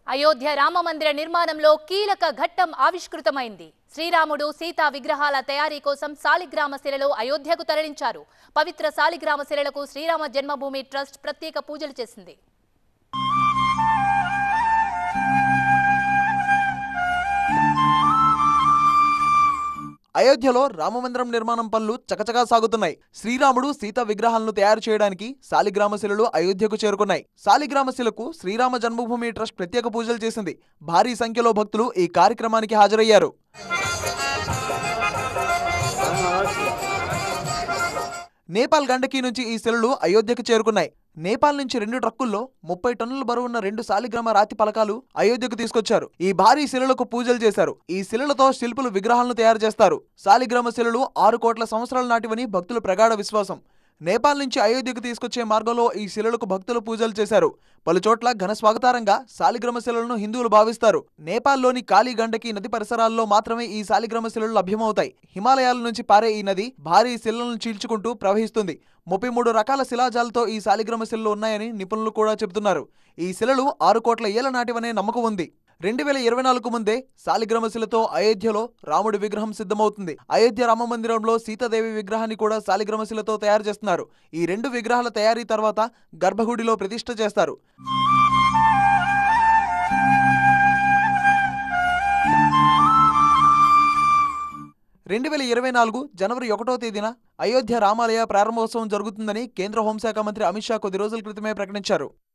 అయోధ్య రామ మందిర నిర్మాణంలో కీలక ఘట్టం ఆవిష్కృతమైంది శ్రీరాముడు సీతా విగ్రహాల తయారీ కోసం సాలిగ్రామ శిలలో అయోధ్యకు తరలించారు పవిత్ర సాలిగ్రామ శిలలకు శ్రీరామ జన్మభూమి ట్రస్ట్ ప్రత్యేక పూజలు చేసింది అయోధ్యలో రామమందిరం నిర్మాణం పనులు చకచకా సాగుతున్నాయి శ్రీరాముడు సీత విగ్రహాలను తయారు చేయడానికి సాలిగ్రామ శిలలు అయోధ్యకు చేరుకున్నాయి సాలిగ్రామ శిలకు శ్రీరామ జన్మభూమి ట్రస్ట్ ప్రత్యేక పూజలు చేసింది భారీ సంఖ్యలో భక్తులు ఈ కార్యక్రమానికి హాజరయ్యారు నేపాల్ గండకీ నుంచి ఈ శిలలు అయోధ్యకు చేరుకున్నాయి నేపాల్ నుంచి రెండు ట్రక్కుల్లో ముప్పై టన్నుల బరువున్న రెండు సాలిగ్రామ రాతి పలకాలు అయోధ్యకు తీసుకొచ్చారు ఈ భారీ శిలలకు పూజలు చేశారు ఈ శిలలతో శిల్పులు విగ్రహాలను తయారు చేస్తారు సాలిగ్రామ శిలలు ఆరు కోట్ల సంవత్సరాల నాటివని భక్తుల ప్రగాఢ విశ్వాసం నేపాల్ నుంచి అయోధ్యకు తీసుకొచ్చే మార్గంలో ఈ శిలలకు భక్తులు పూజలు చేశారు పలు చోట్ల ఘన స్వాగతారంగా సాలిగ్రామ శిలలను హిందువులు భావిస్తారు నేపాల్లోని కాళీ గండకి నది పరిసరాల్లో మాత్రమే ఈ సాలిగ్రామ శిలలు లభ్యమవుతాయి హిమాలయాల నుంచి పారే ఈ నది భారీ శిలలను చీల్చుకుంటూ ప్రవహిస్తుంది ముప్పై మూడు రకాల శిలాజాలతో ఈ సాలిగ్రామ శిలలు ఉన్నాయని నిపుణులు కూడా చెబుతున్నారు ఈ శిలలు ఆరు కోట్ల ఏళ్ల నాటివనే నమ్మకం ఉంది రెండు వేల ఇరవై నాలుగు ముందే సాలిగ్రామ శిలతో అయోధ్యలో రాముడి విగ్రహం సిద్ధమవుతుంది అయోధ్య రామ మందిరంలో సీతాదేవి విగ్రహాన్ని కూడా సాలిగ్రామ శిలతో తయారు చేస్తున్నారు ఈ రెండు విగ్రహాల తయారీ తర్వాత గర్భగుడిలో ప్రతిష్ఠ చేస్తారు రెండు వేల ఇరవై నాలుగు జనవరి ఒకటో తేదీన అయోధ్య రామాలయ ప్రారంభోత్సవం జరుగుతుందని కేంద్ర హోంశాఖ మంత్రి అమిత్ షా కొద్ది రోజుల క్రితమే ప్రకటించారు